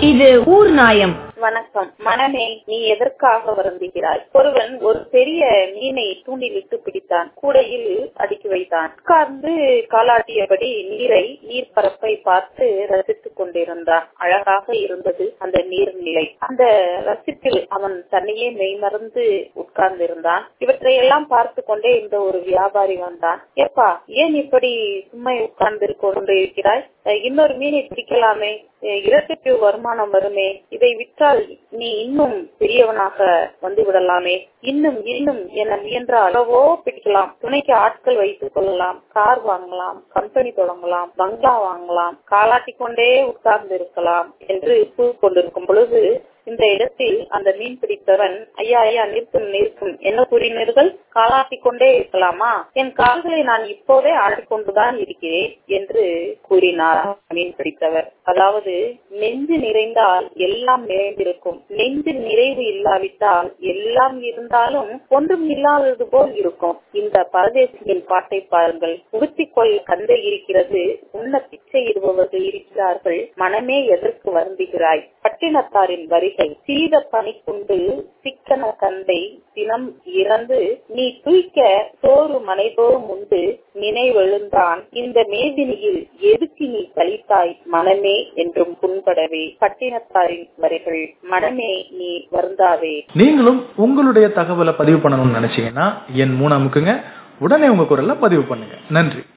இது ஊர் நாயம் வணக்கம் மனமே நீ எதற்காக வருந்துகிறாய் ஒருவன் ஒரு பெரிய மீனை தூண்டிலிட்டு பிடித்தான் கூடையில் அடுக்கி வைத்தான் உட்கார்ந்து காலாட்டியபடி நீரை நீர்ப்பரப்பை பார்த்து ரசித்துக் கொண்டிருந்தான் அழகாக இருந்தது அந்த நீர்நிலை அந்த ரசிப்பில் அவன் தன்னையே மெய்மறந்து உட்கார்ந்திருந்தான் இவற்றையெல்லாம் பார்த்து கொண்டே இந்த ஒரு வியாபாரி வந்தான் எப்பா ஏன் இப்படி சும்மா உட்கார்ந்து கொண்டிருக்கிறாய் இன்னொரு மீனை பிடிக்கலாமே இரட்டுக்கு வருமானம் வருமே இதை விற்றால் நீ இன்னும் பெரியவனாக வந்து விடலாமே இன்னும் இன்னும் என முயன்ற அளவோ பிடிக்கலாம் துணைக்கு ஆட்கள் வைத்துக் கொள்ளலாம் கார் வாங்கலாம் கம்பெனி தொடங்கலாம் பங்களா வாங்கலாம் காலாட்டி கொண்டே உட்கார்ந்து இருக்கலாம் என்று கூறி கொண்டிருக்கும் பொழுது இந்த இடத்தில் அந்த மீன் பிடித்தவன் ஐயா ஐயா நிற்கும் நிற்கும் என்ன கூறினீர்கள் காலாட்டி கொண்டே இருக்கலாமா என் கால்களை நான் இப்போதே ஆடிக்கொண்டுதான் இருக்கிறேன் என்று கூறினார் மீன் பிடித்தவர் அதாவது நெஞ்சு நிறைந்தால் எல்லாம் நிறைந்திருக்கும் நெஞ்சு நிறைவு இல்லாவிட்டால் எல்லாம் இருந்தாலும் ஒன்றும் இல்லாதது போல் இருக்கும் இந்த பரதேசியின் பாட்டை பாருங்கள் உடுத்திக்கொள் கந்தை இருக்கிறது உண்ண பிச்சை இடுபவர்கள் இருக்கிறார்கள் மனமே எதற்கு வருந்துகிறாய் பட்டினத்தாரின் வரிகள் சீத பனி கொண்டு சிக்கன கந்தை தினம் இறந்து நீ தூய்க்க சோறு மனைதோறும் உண்டு நினைவெழுந்தான் இந்த மேதினியில் எதுக்கு நீ கழித்தாய் மனமே என்றும் புண்படவே பட்டினத்தாரின் வரிகள் மனமே நீ வருந்தாவே நீங்களும் உங்களுடைய தகவலை பதிவு பண்ணணும்னு நினைச்சீங்கன்னா என் மூணு அமுக்குங்க உடனே உங்க குரல்ல பதிவு பண்ணுங்க நன்றி